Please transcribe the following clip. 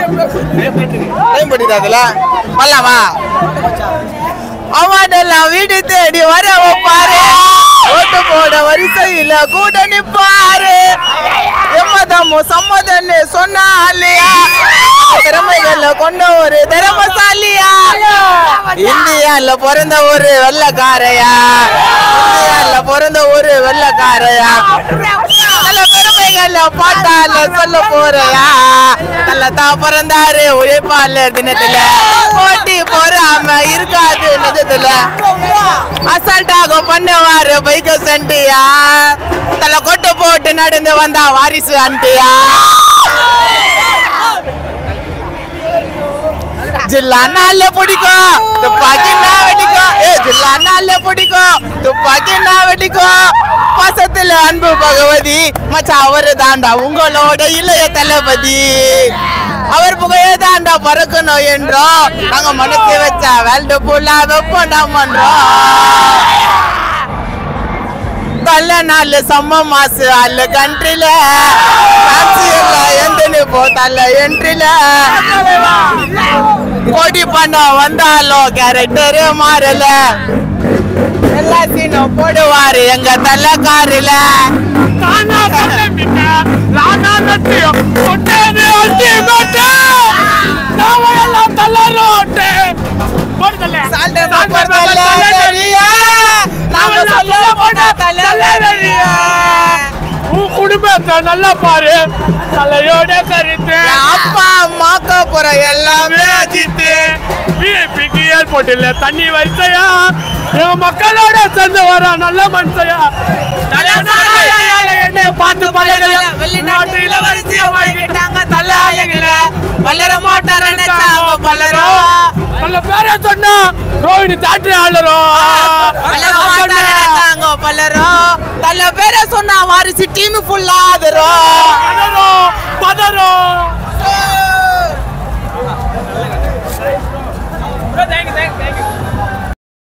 time படிதா அதுல வரலாமா அவனெல்லாம் வீடு தேடி வர வைப்பாரு ஓட்டு போட வரிசையில கூட நிப்பாரு எம்மதமோ சம்மதன்னு சொன்னாலியா திறமைகளை கொண்ட ஒரு திறமசாலியா இந்தியால பிறந்த ஒரு வெள்ளக்காரையா இந்தியால பிறந்த ஒரு வெள்ளக்காரையா நல்ல பெருமைகளை பாட்டால சொல்ல போறையா நல்ல தான் பிறந்தாரு உழைப்பாளர் தினத்துல போட்டி போறாம இருக்காது நிஜத்துல அசால்ட்டாக பண்ணுவாரு பைக்க சண்டியா தலை கொட்டு போட்டு நடந்து வந்தா வாரிசு அண்டியா ஜில்லா நாள்ல பிடிக்கும் துப்பாக்கி நான் வெடிக்கும் ஏ ஜில்லா நாள்ல பிடிக்கும் துப்பாக்கி நான் வெடிக்கும் பாசத்துல அன்பு பகவதி மச்சான் அவரு தாண்டா உங்களோட இளைய தளபதி அவர் புகையே தாண்டா பறக்கணும் என்றோம் நாங்க மனசு வச்சா வேல்டு புல்லா வெப்பண்டா பண்றோம் தள்ள நாள் செம்ம மாசு அல்ல கண்ட்ரில எந்தனு போ தள்ள என்ட்ரில கோடி பணம் வந்தாலும் கேரக்டரு மாறல எல்லா சீனும் போடுவாரு எங்க தள்ளக்காரில தானா கண்டமிட்ட ராணா நட்டியம் கொண்டேது அடி மட்டே நாம எல்லாம் தள்ளரோட்டே போடுதல்ல சால்ட் பேப்பர் தள்ளறியா நாம சொல்ல போனா தள்ளறியா உன் குடும்பத்தை நல்லா பாரு தலையோட கருத்து அப்பா அம்மாக்க போற எல்லாமே அஜித்து விஐபிக்கு ஏர்போர்ட் இல்ல தண்ணி வரிசையா என் மக்களோட சேர்ந்து வர நல்ல மனுஷையா என்ன பார்த்து பழகலையா வெளிநாட்டு இளவரசிய வாங்கிட்டாங்க தள்ளாயங்கள வளர மாட்டார வளரும் நல்ல பேரை சொன்னா ரோஹிணி தாட்டி ஆளுறோம் வளர மாட்டாங்க வளரும் நல்ல பேரை சொன்னா வாரிசு டீம் ஃபுல்லா ஆதரும் பதறோம் பதறோம்